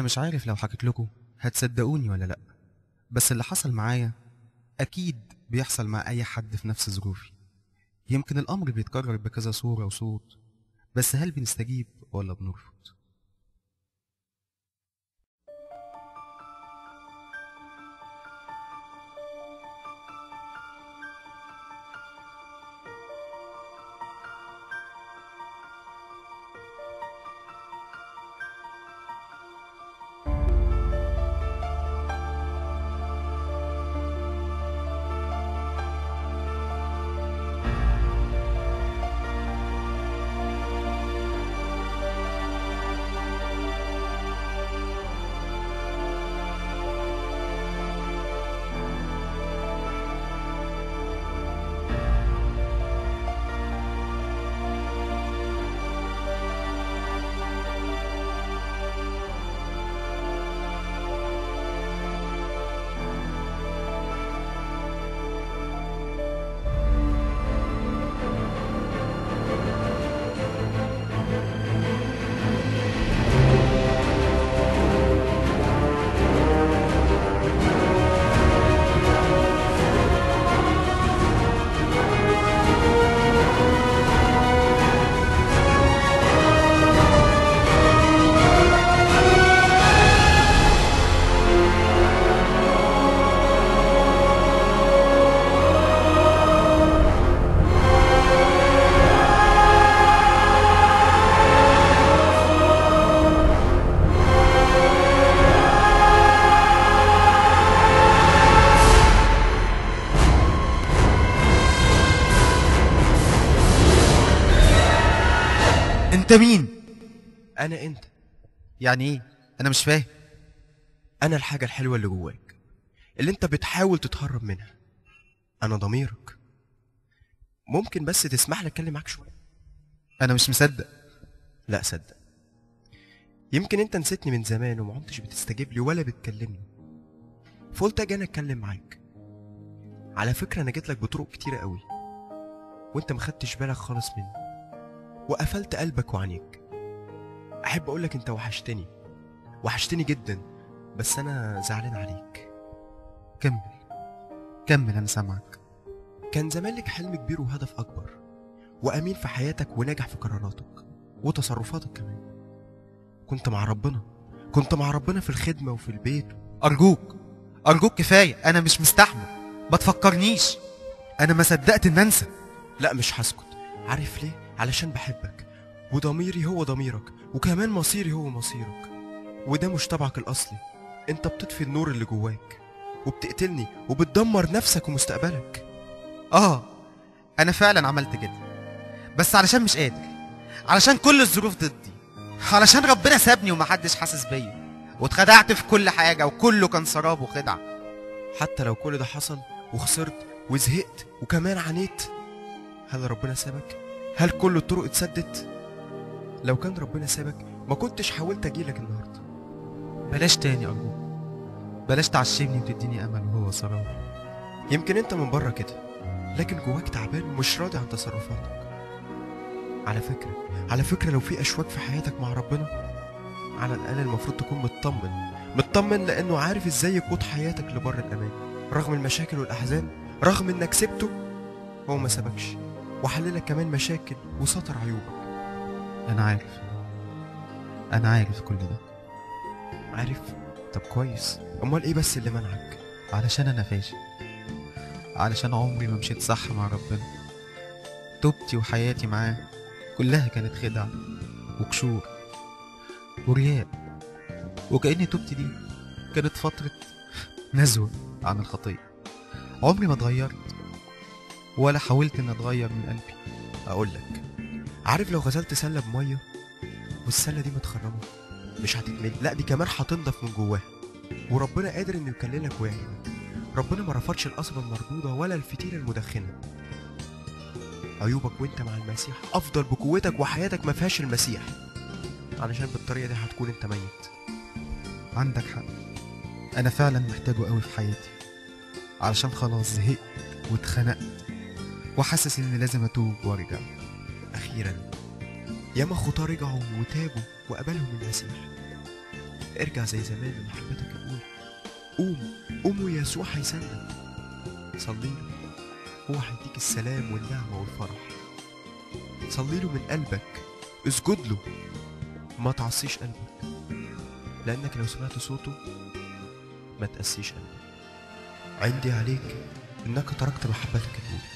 مش عارف لو حكيت لكم هتصدقوني ولا لأ بس اللي حصل معايا أكيد بيحصل مع أي حد في نفس ظروفي يمكن الأمر بيتكرر بكذا صورة وصوت بس هل بنستجيب ولا بنرفض انت مين انا انت يعني ايه انا مش فاهم انا الحاجه الحلوه اللي جواك اللي انت بتحاول تتهرب منها انا ضميرك ممكن بس تسمح لي اتكلم معاك شويه انا مش مصدق لا صدق يمكن انت نسيتني من زمان وما عدتش بتستجيب لي ولا بتكلمني فقلت اجي انا اتكلم معاك على فكره انا جيت لك بطرق كتيره قوي وانت ما خدتش بالك خالص مني وقفلت قلبك وعينيك احب اقول لك انت وحشتني وحشتني جدا بس انا زعلان عليك كمل كمل انا سامعك كان زمان لك حلم كبير وهدف اكبر وامين في حياتك وناجح في قراراتك وتصرفاتك كمان كنت مع ربنا كنت مع ربنا في الخدمه وفي البيت ارجوك ارجوك كفايه انا مش مستحمل ما تفكرنيش انا ما صدقت ان انسى لا مش هسكت عارف ليه علشان بحبك وضميري هو ضميرك وكمان مصيري هو مصيرك وده مش طبعك الاصلي انت بتطفي النور اللي جواك وبتقتلني وبتدمر نفسك ومستقبلك اه انا فعلا عملت كده بس علشان مش قادر علشان كل الظروف ضدي علشان ربنا سابني ومحدش حاسس بيا واتخدعت في كل حاجه وكله كان سراب وخدعه حتى لو كل ده حصل وخسرت وزهقت وكمان عانيت هل ربنا سابك هل كل الطرق اتسدت لو كان ربنا سابك ما كنتش حاولت اجيلك النهارده بلاش تاني ارجوك بلاش تعشمني وتديني امل وهو سراب يمكن انت من بره كده لكن جواك تعبان ومش راضي عن تصرفاتك على فكرة على فكرة لو في أشواك في حياتك مع ربنا على الأقل المفروض تكون مطمن مطمن لأنه عارف إزاي يقود حياتك لبر الأمان رغم المشاكل والأحزان رغم إنك سبته هو ما سابكش وحللك كمان مشاكل وستر عيوبك انا عارف انا عارف كل ده عارف طب كويس أمال إيه بس اللي منعك علشان انا فاشل علشان عمري ما مشيت صح مع ربنا توبتي وحياتي معاه كلها كانت خدع وكشور ورياء وكأن توبتي دي كانت فترة نزوة عن الخطية عمري ما اتغيرت ولا حاولت اني اتغير من قلبي أقول لك عارف لو غسلت سلة بمية والسلة دي متخرمة مش هتتملي لا دي كمان هتنضف من جواها وربنا قادر انه يكللك ويعينك ربنا ما رفضش القصبة المردودة ولا الفتيلة المدخنة عيوبك وانت مع المسيح افضل بقوتك وحياتك ما فيهاش المسيح علشان بالطريقة دي هتكون انت ميت عندك حق انا فعلا محتاجه قوي في حياتي علشان خلاص زهقت واتخنقت وحاسس اني لازم اتوب وارجع اخيرا ياما خطاه رجعوا وتابوا وقبلهم المسيح ارجع زي زمان لمحبتك الأولى قوم قوم ويسوع هيسلم صلي له هو هيديك السلام والنعمة والفرح صلي له من قلبك اسجد له ما تعصيش قلبك لأنك لو سمعت صوته ما تقسيش قلبك عندي عليك إنك تركت محبتك الأولى